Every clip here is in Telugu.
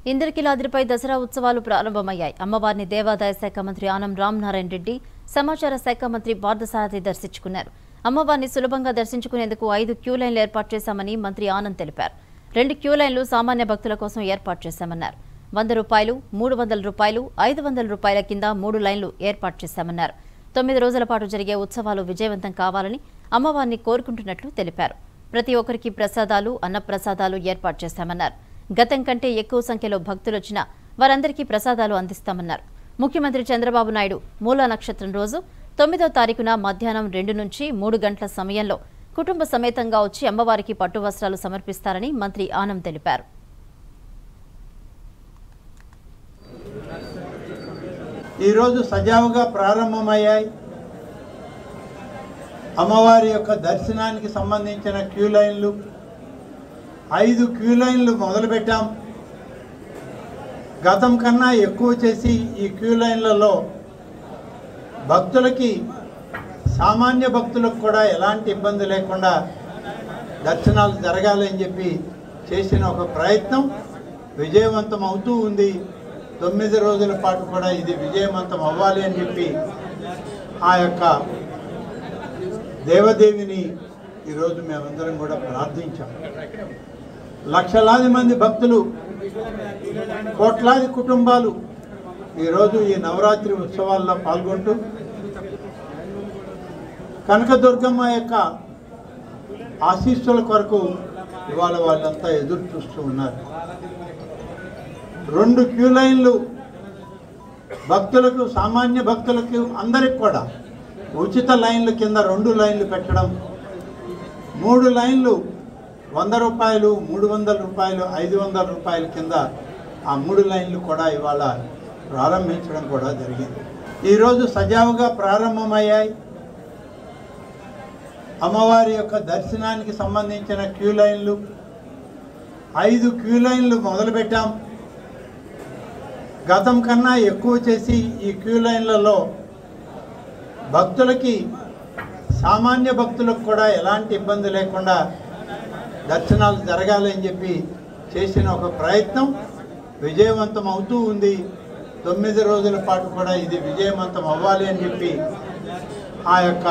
ఇంద్రకీలాద్రిపై దసరా ఉత్సవాలు ప్రారంభమయ్యాయి అమ్మవారిని దేవాదాయ శాఖ మంత్రి ఆనం రామనారాయణ రెడ్డి సమాచార శాఖ మంత్రి పార్థసారథి దర్శించుకున్నారు అమ్మవారిని సులభంగా దర్శించుకునేందుకు ఐదు క్యూ లైన్లు ఏర్పాటు చేశామని మంత్రి ఆనంద్ తెలిపారు రెండు క్యూ లైన్లు సామాన్య భక్తుల కోసం ఏర్పాటు చేశామన్నారు వంద రూపాయలు మూడు వందల రూపాయలు ఐదు వందల రూపాయల కింద మూడు లైన్లు ఏర్పాటు చేశామన్నారు తొమ్మిది రోజుల పాటు జరిగే ఉత్సవాలు విజయవంతం కావాలని అమ్మవారిని కోరుకుంటున్నట్లు తెలిపారు ప్రతి ఒక్కరికి ప్రసాదాలు అన్నప్రసాదాలు ఏర్పాటు చేశామన్నారు గతం కంటే ఎక్కువ సంఖ్యలో భక్తులు వచ్చినా వారందరికీ ప్రసాదాలు అందిస్తామన్నారు ముఖ్యమంత్రి చంద్రబాబు నాయుడు మూల నక్షత్రం రోజు తొమ్మిదో తారీఖున మధ్యాహ్నం రెండు నుంచి మూడు గంటల సమయంలో కుటుంబ సమేతంగా వచ్చి అమ్మవారికి పట్టు వస్త్రాలు సమర్పిస్తారని మంత్రి ఆనం తెలిపారు ఈరోజు సజావుగా ప్రారంభమయ్యాయి అమ్మవారి యొక్క దర్శనానికి సంబంధించిన క్యూ లైన్లు ఐదు క్యూ లైన్లు మొదలుపెట్టాం గతం కన్నా ఎక్కువ చేసి ఈ క్యూ లైన్లలో భక్తులకి సామాన్య భక్తులకు కూడా ఎలాంటి ఇబ్బంది లేకుండా దర్శనాలు జరగాలని చెప్పి చేసిన ఒక ప్రయత్నం విజయవంతం అవుతూ ఉంది తొమ్మిది రోజుల పాటు కూడా ఇది విజయవంతం అవ్వాలి అని చెప్పి ఆ యొక్క దేవదేవిని ఈరోజు మేమందరం కూడా ప్రార్థించాం లక్షలాది మంది భక్తులు కోట్లాది కుటుంబాలు ఈరోజు ఈ నవరాత్రి ఉత్సవాల్లో పాల్గొంటూ కనకదుర్గమ్మ యొక్క ఆశీస్సుల కొరకు ఇవాళ వాళ్ళంతా ఎదురు చూస్తూ ఉన్నారు రెండు క్యూ లైన్లు భక్తులకు సామాన్య భక్తులకు అందరికి కూడా ఉచిత లైన్ల కింద రెండు లైన్లు పెట్టడం మూడు లైన్లు వంద రూపాయలు మూడు వందల రూపాయలు ఐదు వందల రూపాయల కింద ఆ మూడు లైన్లు కూడా ఇవాళ ప్రారంభించడం కూడా జరిగింది ఈరోజు సజావుగా ప్రారంభమయ్యాయి అమ్మవారి యొక్క దర్శనానికి సంబంధించిన క్యూ లైన్లు ఐదు క్యూ లైన్లు మొదలుపెట్టాం గతం కన్నా ఎక్కువ చేసి ఈ క్యూ లైన్లలో భక్తులకి సామాన్య భక్తులకు కూడా ఎలాంటి ఇబ్బంది లేకుండా దర్శనాలు జరగాలని చెప్పి చేసిన ఒక ప్రయత్నం విజయవంతం అవుతూ ఉంది తొమ్మిది రోజుల పాటు కూడా ఇది విజయవంతం అవ్వాలి అని చెప్పి ఆ యొక్క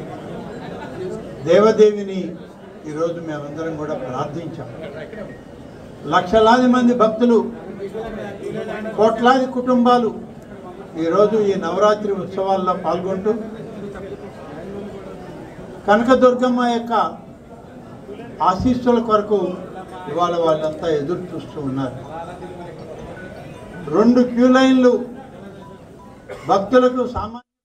దేవదేవిని ఈరోజు మేమందరం కూడా ప్రార్థించాం లక్షలాది మంది భక్తులు కోట్లాది కుటుంబాలు ఈరోజు ఈ నవరాత్రి ఉత్సవాల్లో పాల్గొంటూ కనకదుర్గమ్మ యొక్క ఆశీస్సుల కొరకు ఇవాళ వాళ్ళంతా ఎదురు చూస్తూ ఉన్నారు రెండు క్యూ లైన్లు భక్తులకు సామాన్య